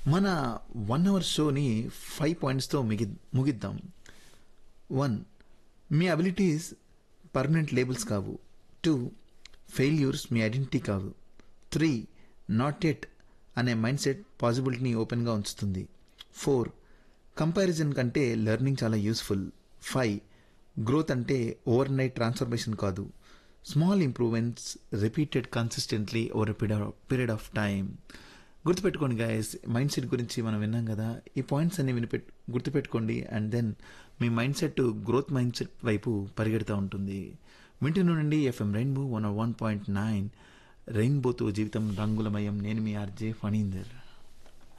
మన one hour షోని five పాయింట్స్తో మిగి ముగిద్దాం వన్ మీ అబిలిటీస్ పర్మనెంట్ లేబుల్స్ కావు టూ ఫెయిల్యూర్స్ మీ ఐడెంటిటీ కావు త్రీ నాట్ ఎట్ అనే మైండ్ సెట్ పాసిబిలిటీని ఓపెన్గా ఉంచుతుంది ఫోర్ కంపారిజన్ కంటే లెర్నింగ్ చాలా యూస్ఫుల్ ఫైవ్ గ్రోత్ అంటే ఓవర్ నైట్ ట్రాన్స్ఫర్మేషన్ కాదు small improvements repeated consistently over period of time గుర్తుపెట్టుకోండి గాయస్ మైండ్ సెట్ గురించి మనం విన్నాం కదా ఈ పాయింట్స్ అన్ని వినిపెట్ గుర్తుపెట్టుకోండి అండ్ దెన్ మీ mindset growth mind set వైపు పరిగెడుతూ ఉంటుంది వింటూ నుండి FM rainbow one one point nine రెయిన్బోతో జీవితం రంగులమయం నేను మీ ఆర్జే ఫణీందర్